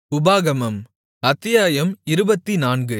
உபாகமம் அத்தியாயம் இருபத்துநான்கு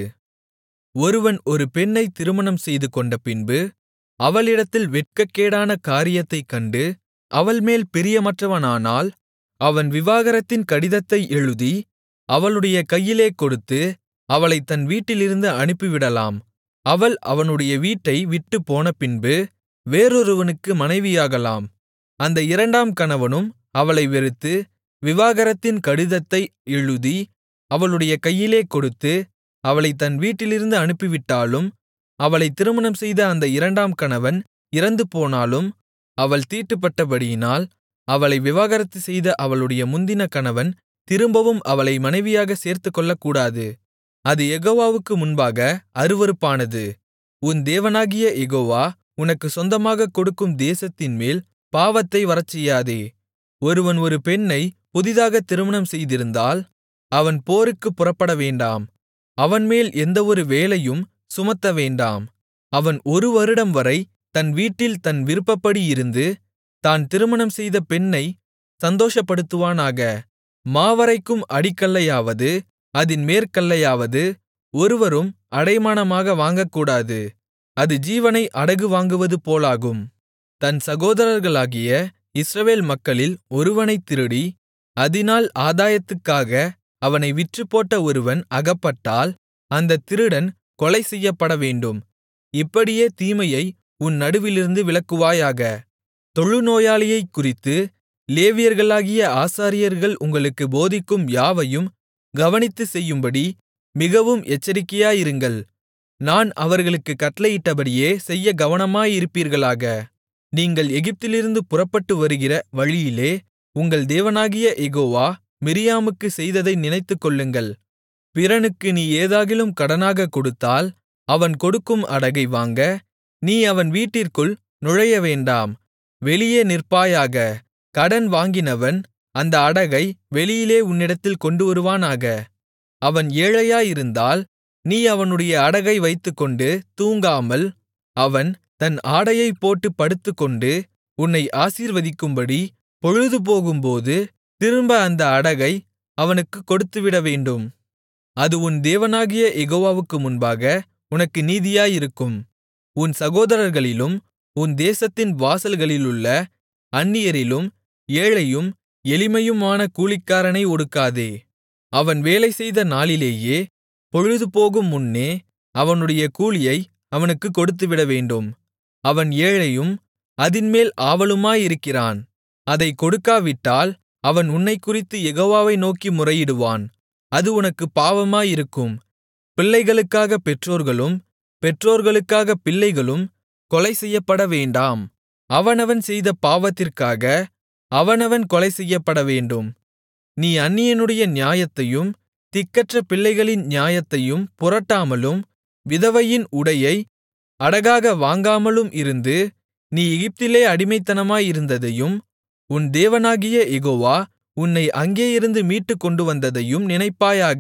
ஒருவன் ஒரு பெண்ணைத் திருமணம் செய்துகொண்டபின்பு அவளிடத்தில் வெட்கக்கேடான காரியத்தைக் கண்டு அவள்மேல் பிரியமற்றவனானால் அவன் விவாகரத்தின் கடிதத்தை எழுதி அவளுடைய கையிலே கொடுத்து அவளைத் தன் வீட்டிலிருந்து அனுப்பிவிடலாம் அவள் அவனுடைய வீட்டை விட்டுப் போனபின்பு வேறொருவனுக்கு மனைவியாகலாம் அந்த இரண்டாம் கணவனும் அவளை வெறுத்து விவாகரத்தின் கடிதத்தை எழுதி அவளுடைய கையிலே கொடுத்து அவளைத் தன் வீட்டிலிருந்து அனுப்பிவிட்டாலும் அவளைத் திருமணம் செய்த அந்த இரண்டாம் கணவன் இறந்துபோனாலும் அவள் தீட்டுப்பட்டபடியினால் அவளை விவாகரத்து செய்த அவளுடைய முந்தின கணவன் திரும்பவும் அவளை மனைவியாகச் சேர்த்துக்கொள்ளக்கூடாது அது யெகோவாவுக்கு முன்பாக அருவருப்பானது உன் தேவனாகிய யெகோவா உனக்குச் சொந்தமாகக் கொடுக்கும் தேசத்தின்மேல் பாவத்தை வரச்செய்யாதே ஒருவன் ஒரு பெண்ணைப் புதிதாகத் திருமணம் செய்திருந்தால் அவன் போருக்குப் புறப்படவேண்டாம் அவன்மேல் எந்தவொரு வேலையும் சுமத்தவேண்டாம் அவன் ஒரு வருடம்வரை தன் வீட்டில் தன் விருப்பப்படி இருந்து தான் திருமணம் செய்த பெண்ணைச் சந்தோஷப்படுத்துவானாக மாவரைக்கும் அடிக்கல்லையாவது அதின் மேற்கல்லையாவது ஒருவரும் அடைமானமாக வாங்கக்கூடாது அது ஜீவனை அடகு வாங்குவது போலாகும் தன் சகோதரர்களாகிய இஸ்ரவேல் மக்களில் ஒருவனைத் திருடி அதினால் ஆதாயத்துக்காக அவனை விற்றுப்போட்ட ஒருவன் அகப்பட்டால் அந்தத் திருடன் கொலை செய்யப்படவேண்டும் இப்படியே தீமையை உன் நடுவிலிருந்து விலக்குவாயாக தொழுநோயாளியைக் குறித்து லேவியர்களாகிய ஆசாரியர்கள் உங்களுக்குப் போதிக்கும் யாவையும் கவனித்துச் செய்யும்படி மிகவும் எச்சரிக்கையாயிருங்கள் நான் அவர்களுக்குக் கட்டளையிட்டபடியே செய்யக் கவனமாயிருப்பீர்களாக நீங்கள் எகிப்திலிருந்து புறப்பட்டு வருகிற வழியிலே உங்கள் தேவனாகிய யெகோவா மிரியாமுக்குச் செய்ததை நினைத்துக்கொள்ளுங்கள் பிறனுக்கு நீ ஏதாகிலும் கடனாகக் கொடுத்தால் அவன் கொடுக்கும் அடகை வாங்க நீ அவன் வீட்டிற்குள் நுழையவேண்டாம் வெளியே நிற்பாயாக கடன் வாங்கினவன் அந்த அடகை வெளியிலே உன்னிடத்தில் கொண்டுவருவானாக அவன் ஏழையாயிருந்தால் நீ அவனுடைய அடகை வைத்துக்கொண்டு தூங்காமல் அவன் தன் ஆடையைப் போட்டுப் படுத்துக்கொண்டு உன்னை ஆசீர்வதிக்கும்படி பொழுதுபோகும்போது திரும்ப அந்த அடகை அவனுக்குக் கொடுத்துவிடவேண்டும் அது உன் தேவனாகிய யெகோவாவுக்கு முன்பாக உனக்கு நீதியாயிருக்கும் உன் சகோதரர்களிலும் உன் தேசத்தின் வாசல்களிலுள்ள அந்நியரிலும் ஏழையும் எளிமையுமான கூலிக்காரனை ஒடுக்காதே அவன் வேலை செய்த நாளிலேயே பொழுதுபோகும் முன்னே அவனுடைய கூலியை அவனுக்குக் கொடுத்துவிடவேண்டும் அவன் ஏழையும் அதின்மேல் ஆவலுமாயிருக்கிறான் அதைக் கொடுக்காவிட்டால் அவன் உன்னைக்குறித்து யெகோவாவை நோக்கி முறையிடுவான் அது உனக்குப் பாவமாயிருக்கும் பிள்ளைகளுக்காகப் பெற்றோர்களும் பெற்றோர்களுக்காகப் பிள்ளைகளும் கொலை செய்யப்படவேண்டாம் அவனவன் செய்த பாவத்திற்காக அவனவன் கொலை செய்யப்படவேண்டும் நீ அந்நியனுடைய நியாயத்தையும் திக்கற்ற பிள்ளைகளின் நியாயத்தையும் புரட்டாமலும் விதவையின் உடையை அடகாக வாங்காமலும் இருந்து நீ எகிப்திலே அடிமைத்தனமாயிருந்ததையும் உன் தேவனாகிய யெகோவா உன்னை அங்கேயிருந்து மீட்டுக்கொண்டுவந்ததையும் நினைப்பாயாக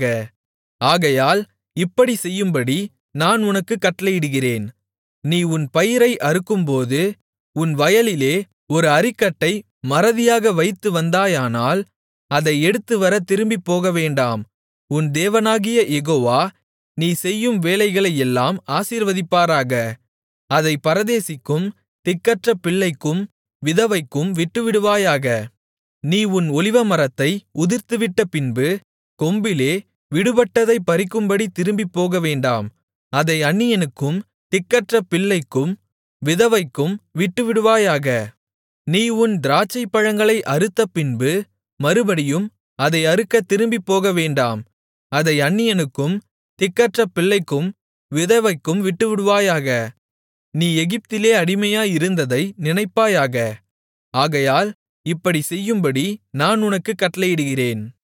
ஆகையால் இப்படி செய்யும்படி நான் உனக்குக் கட்டளையிடுகிறேன் நீ உன் பயிரை அறுக்கும்போது உன் வயலிலே ஒரு அரிக்கட்டை மறதியாக வைத்து வந்தாயானால் அதை எடுத்துவர திரும்பிப் போகவேண்டாம் உன் தேவனாகிய யெகோவா நீ செய்யும் வேலைகளையெல்லாம் ஆசீர்வதிப்பாராக அதை பரதேசிக்கும் திக்கற்ற பிள்ளைக்கும் விதவைக்கும் விட்டுவிடுவாயாக நீ உன் ஒலிவமரத்தை உதிர்த்துவிட்ட பின்பு கொம்பிலே விடுபட்டதைப் பறிக்கும்படி திரும்பிப் போகவேண்டாம் அதை அந்நியனுக்கும் திக்கற்ற பிள்ளைக்கும் விதவைக்கும் விட்டுவிடுவாயாக நீ உன் திராட்சைப்பழங்களை அறுத்த பின்பு மறுபடியும் அதை அறுக்கத் திரும்பிப் போகவேண்டாம் அதை அந்நியனுக்கும் திக்கற்ற பிள்ளைக்கும் விதவைக்கும் விட்டுவிடுவாயாக நீ எகிப்திலே அடிமையாயிருந்ததை நினைப்பாயாக ஆகையால் இப்படி செய்யும்படி நான் உனக்குக் கட்டளையிடுகிறேன்